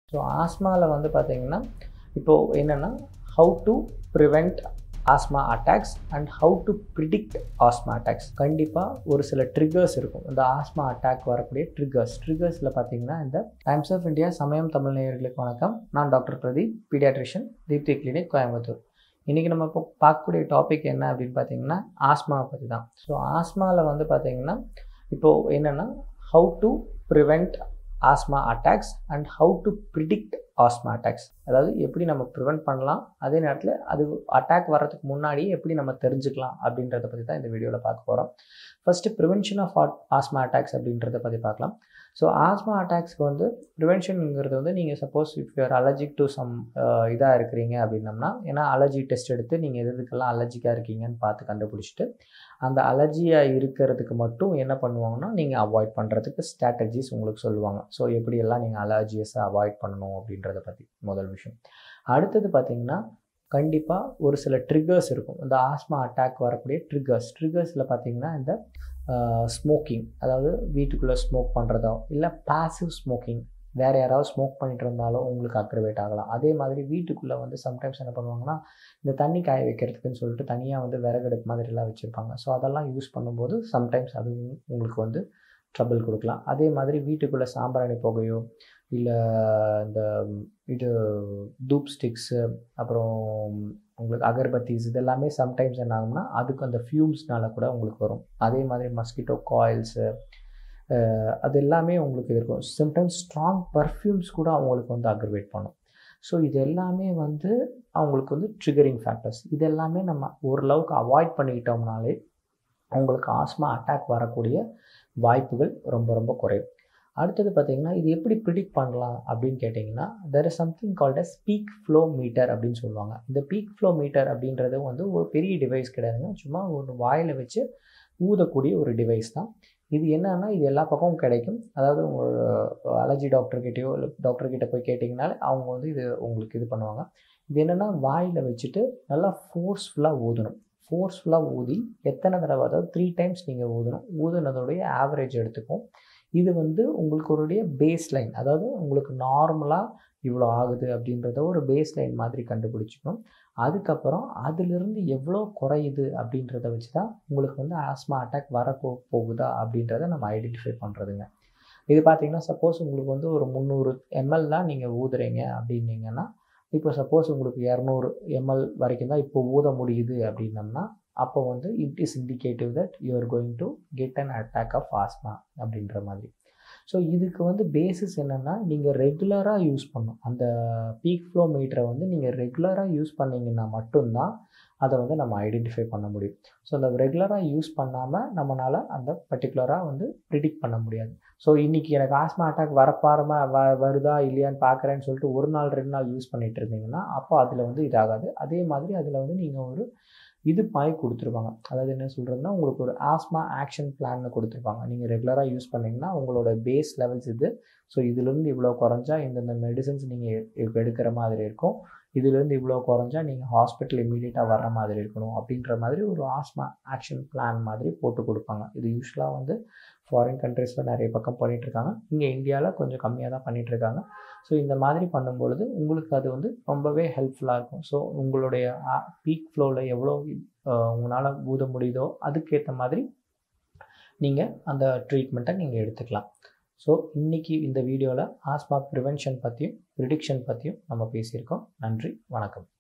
so ஆஸ்மாவில் வந்து பார்த்தீங்கன்னா இப்போது என்னென்னா how to prevent asthma attacks and how to predict asthma attacks கண்டிப்பாக ஒரு சில ட்ரிகர்ஸ் இருக்கும் இந்த ஆஸ்மா அட்டாக் வரக்கூடிய ட்ரிகர்ஸ் ட்ரிகர்ஸில் பார்த்தீங்கன்னா இந்த டைம்ஸ் ஆஃப் இந்தியா சமயம் தமிழ் நேயர்களுக்கு வணக்கம் நான் doctor Pradeep paediatrician Deepti clinic Coimbatore இன்றைக்கி நம்ம இப்போ பார்க்கக்கூடிய டாபிக் என்ன அப்படின்னு பார்த்தீங்கன்னா ஆஸ்மாவை பற்றி தான் ஸோ ஆஸ்மாவில் வந்து பார்த்தீங்கன்னா இப்போது என்னென்னா how to prevent asthma attacks and how to predict asthma attacks அதாவது எப்படி நம்ம ப்ரிவெண்ட் பண்ணலாம் அதே நேரத்தில் அது அட்டாக் வர்றதுக்கு முன்னாடி எப்படி நம்ம தெரிஞ்சுக்கலாம் அப்படின்றத பற்றி தான் இந்த வீடியோவில் பார்க்க போகிறோம் first prevention of asthma attacks அப்படின்றத பற்றி பார்க்கலாம் ஸோ ஆஸ்மா அட்டாக்ஸ்க்கு வந்து ப்ரிவென்ஷனுங்கிறது வந்து நீங்கள் suppose if you are allergic to some இதாக இருக்கிறீங்க அப்படின்னம்னா ஏன்னா அலர்ஜி டெஸ்ட் எடுத்து நீங்கள் எது எதுக்கெல்லாம் அலர்ஜிக்காக இருக்கீங்கன்னு பார்த்து கண்டுபிடிச்சிட்டு அந்த அலர்ஜியாக இருக்கிறதுக்கு மட்டும் என்ன பண்ணுவாங்கன்னா நீங்கள் அவாய்ட் பண்ணுறதுக்கு ஸ்ட்ராட்டஜிஸ் உங்களுக்கு சொல்லுவாங்க ஸோ எப்படியெல்லாம் நீங்கள் அலர்ஜியஸை அவாய்ட் பண்ணணும் அப்படின்றத பற்றி முதல் விஷயம் அடுத்தது பார்த்திங்கன்னா கண்டிப்பாக ஒரு சில ட்ரிகர்ஸ் இருக்கும் இந்த ஆஸ்மா அட்டாக் வரக்கூடிய ட்ரிகர்ஸ் ட்ரிகர்ஸில் பார்த்திங்கன்னா இந்த ஸ்மோக்கிங் அதாவது வீட்டுக்குள்ளே ஸ்மோக் பண்ணுறதோ இல்லை பாசிவ் ஸ்மோக்கிங் வேறு யாராவது ஸ்மோக் பண்ணிட்டு இருந்தாலும் உங்களுக்கு அக்ரவேட் ஆகலாம் அதே மாதிரி வீட்டுக்குள்ளே வந்து சம்டைம்ஸ் என்ன பண்ணுவாங்கன்னா இந்த தண்ணி காய வைக்கிறதுக்குன்னு சொல்லிட்டு தனியாக வந்து விறகடுப்பு மாதிரிலாம் வச்சுருப்பாங்க ஸோ அதெல்லாம் யூஸ் பண்ணும்போது சம்டைம்ஸ் அது உங்களுக்கு வந்து ட்ரபிள் கொடுக்கலாம் அதே மாதிரி வீட்டுக்குள்ளே சாம்பிராணி புகையோ இல்லை இந்த இது தூப் ஸ்டிக்ஸு அப்புறம் உங்களுக்கு அகர்பத்திஸ் இதெல்லாமே சம்டைம்ஸ் என்ன ஆகும்னா அதுக்கு அந்த ஃபியூம்ஸ்னால கூட உங்களுக்கு வரும் அதே மாதிரி மஸ்கிட்டோ காயில்ஸு அது எல்லாமே உங்களுக்கு இருக்கும் சம்டைம்ஸ் ஸ்ட்ராங் பர்ஃப்யூம்ஸ் கூட அவங்களுக்கு வந்து அக்ரிவேட் பண்ணும் ஸோ இது எல்லாமே வந்து அவங்களுக்கு வந்து ட்ரிகரிங் ஃபேக்டர்ஸ் இது எல்லாமே நம்ம ஓரளவுக்கு அவாய்ட் பண்ணிக்கிட்டோம்னாலே அவங்களுக்கு ஆஸ்மா அட்டாக் வரக்கூடிய வாய்ப்புகள் ரொம்ப ரொம்ப குறையும் அடுத்தது பார்த்திங்கன்னா இது எப்படி ப்ரிடிக்ட் பண்ணலாம் அப்படின்னு கேட்டிங்கன்னா there is something called as peak flow meter அப்படின்னு சொல்லுவாங்க இந்த பீக் ஃப்ளோ மீட்டர் அப்படின்றது வந்து ஒரு பெரிய டிவைஸ் கிடையாதுங்க சும்மா ஒரு வாயில் வச்சு ஊதக்கூடிய ஒரு டிவைஸ் தான் இது என்னன்னா இது எல்லா பக்கமும் கிடைக்கும் அதாவது உங்கள் அலர்ஜி டாக்டர்கிட்டயோ இல்லை டாக்டர்கிட்ட போய் கேட்டிங்கனாலே அவங்க வந்து இது உங்களுக்கு இது பண்ணுவாங்க இது என்னென்னா வாயில் வச்சுட்டு நல்லா ஃபோர்ஸ்ஃபுல்லாக ஊதணும் ஃபோர்ஸ்ஃபுல்லாக ஊதி எத்தனை தடவை அதாவது த்ரீ டைம்ஸ் நீங்கள் ஊதணும் ஊதுனதோடைய ஆவரேஜ் எடுத்துக்கும் இது வந்து உங்களுடைய பேஸ் லைன் அதாவது உங்களுக்கு நார்மலாக இவ்வளோ ஆகுது அப்படின்றத ஒரு பேஸ் லைன் மாதிரி கண்டுபிடிச்சிக்கணும் அதுக்கப்புறம் அதிலிருந்து எவ்வளோ குறையுது அப்படின்றத வச்சு தான் உங்களுக்கு வந்து ஆஸ்மா அட்டாக் வர போ போகுதா அப்படின்றத நம்ம ஐடென்டிஃபை பண்ணுறதுங்க இது பார்த்தீங்கன்னா சப்போஸ் உங்களுக்கு வந்து ஒரு முந்நூறு எம்எல் தான் நீங்கள் ஊதுறீங்க அப்படின்னீங்கன்னா இப்போ சப்போஸ் உங்களுக்கு இரநூறு எம்எல் வரைக்கும் தான் இப்போ ஊத முடியுது அப்படின்னம்னா அப்போ வந்து it is indicative that you are going to get an attack of asthma அப்படின்ற மாதிரி ஸோ இதுக்கு வந்து பேசிஸ் என்னென்னா நீங்கள் ரெகுலராக யூஸ் பண்ணும் அந்த பீக் ஃப்ளோ மீட்டரை வந்து நீங்கள் ரெகுலராக யூஸ் பண்ணிங்கன்னா மட்டும்தான் அதை வந்து நம்ம ஐடென்டிஃபை பண்ண முடியும் ஸோ அந்த ரெகுலராக யூஸ் பண்ணாமல் நம்மளால் அந்த பர்டிகுலராக வந்து ப்ரிடிக்ட் பண்ண முடியாது ஸோ இன்றைக்கி எனக்கு ஆஸ்மா அட்டாக் வரப்பாரமா வ வருதா இல்லையான்னு பார்க்குறேன்னு சொல்லிட்டு ஒரு நாள் ரெண்டு நாள் யூஸ் பண்ணிகிட்டு இருந்தீங்கன்னா அப்போ அதில் வந்து இதாகாது அதே மாதிரி அதில் வந்து நீங்கள் ஒரு இது மாதிரி கொடுத்துருப்பாங்க அதாவது என்ன சொல்கிறதுனா உங்களுக்கு ஒரு ஆஸ்மா ஆக்ஷன் பிளான்னு கொடுத்துருப்பாங்க நீங்கள் ரெகுலராக யூஸ் பண்ணிங்கன்னா உங்களோட பேஸ் லெவல்ஸ் இது ஸோ இதுலேருந்து இவ்வளோ குறைஞ்சா இந்தந்த மெடிசன்ஸ் நீங்கள் எடுக்கிற மாதிரி இருக்கும் இதுலேருந்து இவ்வளோ குறைஞ்சா நீங்கள் ஹாஸ்பிட்டல் இமீடியட்டாக வர்ற மாதிரி இருக்கணும் அப்படின்ற மாதிரி ஒரு ஆஸ்மா ஆக்ஷன் பிளான் மாதிரி போட்டு கொடுப்பாங்க இது யூஸ்வலாக வந்து ஃபாரின் கண்ட்ரீஸில் நிறைய பக்கம் பண்ணிகிட்ருக்காங்க இங்கே இந்தியாவில் கொஞ்சம் கம்மியாக தான் பண்ணிகிட்ருக்காங்க ஸோ இந்த மாதிரி பண்ணும்பொழுது உங்களுக்கு அது வந்து ரொம்பவே ஹெல்ப்ஃபுல்லாக இருக்கும் ஸோ உங்களுடைய பீக் ஃப்ளோவில் எவ்வளோ உங்களால் ஊத முடியுதோ அதுக்கேற்ற மாதிரி நீங்கள் அந்த ட்ரீட்மெண்ட்டை நீங்கள் எடுத்துக்கலாம் ஸோ இன்றைக்கி இந்த வீடியோவில் ஆஸ்மா ப்ரிவென்ஷன் பற்றியும் ப்ரிடிக்ஷன் பற்றியும் நம்ம பேசியிருக்கோம் நன்றி வணக்கம்